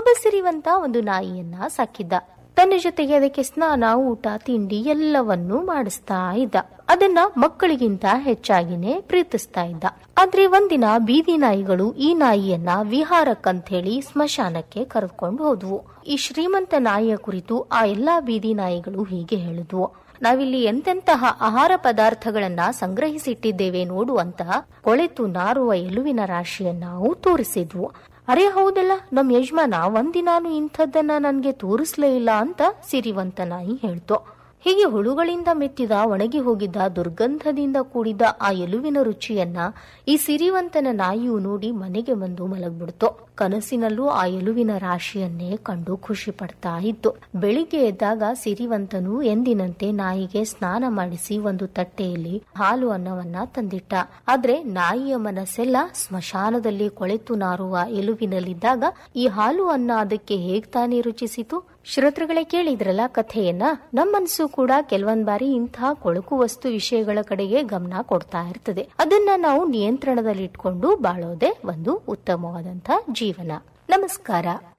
ಒಬ್ಬ ಸಿರಿವಂತ ಒಂದು ನಾಯಿಯನ್ನ ಸಾಕಿದ್ದ ತನ್ನ ಜೊತೆಗೆ ಅದಕ್ಕೆ ಸ್ನಾನ ಊಟ ತಿಂಡಿ ಎಲ್ಲವನ್ನೂ ಮಾಡಿಸ್ತಾ ಇದ್ದ ಅದನ್ನ ಮಕ್ಕಳಿಗಿಂತ ಹೆಚ್ಚಾಗಿನೇ ಪ್ರೀತಿಸ್ತಾ ಇದ್ದ ಆದ್ರೆ ಒಂದಿನ ಬೀದಿ ನಾಯಿಗಳು ಈ ನಾಯಿಯನ್ನ ವಿಹಾರಕ್ಕಂತ ಹೇಳಿ ಸ್ಮಶಾನಕ್ಕೆ ಕರೆದುಕೊಂಡು ಹೋದ್ವು ಈ ಶ್ರೀಮಂತ ನಾಯಿಯ ಕುರಿತು ಆ ಎಲ್ಲಾ ಬೀದಿ ನಾಯಿಗಳು ಹೀಗೆ ಹೇಳಿದ್ವು ನಾವಿಲ್ಲಿ ಎಂತೆಂತಹ ಆಹಾರ ಪದಾರ್ಥಗಳನ್ನ ಸಂಗ್ರಹಿಸಿಟ್ಟಿದ್ದೇವೆ ನೋಡು ಅಂತ ಕೊಳೆತು ನಾರುವ ಎಲುವಿನ ರಾಶಿಯನ್ನ ನಾವು ತೋರಿಸಿದ್ವು ಅರೆ ಹೌದಲ್ಲ ನಮ್ ಯಜಮಾನ ಒಂದಿನಾನು ಇಂಥದ್ದನ್ನ ನನ್ಗೆ ತೋರಿಸ್ಲೇ ಇಲ್ಲ ಅಂತ ಸಿರಿವಂತ ನಾಯಿ ಹೇಳ್ತು ಹೀಗೆ ಹುಳುಗಳಿಂದ ಮೆತ್ತಿದ ಒಣಗಿ ಹೋಗಿದ್ದ ದುರ್ಗಂಧದಿಂದ ಕೂಡಿದ ಆ ಎಲುವಿನ ರುಚಿಯನ್ನ ಈ ಸಿರಿವಂತನ ನಾಯಿಯು ನೋಡಿ ಮನೆಗೆ ಬಂದು ಮಲಗ್ಬಿಡ್ತು ಕನಸಿನಲ್ಲೂ ಆ ಎಲುವಿನ ರಾಶಿಯನ್ನೇ ಕಂಡು ಖುಷಿ ಪಡ್ತಾ ಇತ್ತು ಬೆಳಿಗ್ಗೆ ಎದ್ದಾಗ ಸಿರಿವಂತನು ಎಂದಿನಂತೆ ನಾಯಿಗೆ ಸ್ನಾನ ಮಾಡಿಸಿ ಒಂದು ತಟ್ಟೆಯಲ್ಲಿ ಹಾಲು ಅನ್ನವನ್ನ ತಂದಿಟ್ಟ ಆದ್ರೆ ನಾಯಿಯ ಮನಸ್ಸೆಲ್ಲ ಸ್ಮಶಾನದಲ್ಲಿ ಕೊಳೆತು ನಾರುವ ಎಲುವಿನಲ್ಲಿದ್ದಾಗ ಈ ಹಾಲು ಅನ್ನ ಅದಕ್ಕೆ ಹೇಗ್ ತಾನೇ ರುಚಿಸಿತು ಶ್ರೋತೃಗಳೇ ಕೇಳಿದ್ರಲ್ಲ ಕಥೆಯನ್ನ ನಮ್ಮ ಮನಸ್ಸು ಕೂಡ ಕೆಲವೊಂದ್ ಬಾರಿ ಇಂತಹ ಕೊಳಕು ವಸ್ತು ವಿಷಯಗಳ ಕಡೆಗೆ ಗಮನ ಕೊಡ್ತಾ ಇರ್ತದೆ ಅದನ್ನ ನಾವು ನಿಯಂತ್ರಣದಲ್ಲಿಟ್ಕೊಂಡು ಬಾಳೋದೇ ಒಂದು ಉತ್ತಮವಾದಂತಹ ಜೀವನ ನಮಸ್ಕಾರ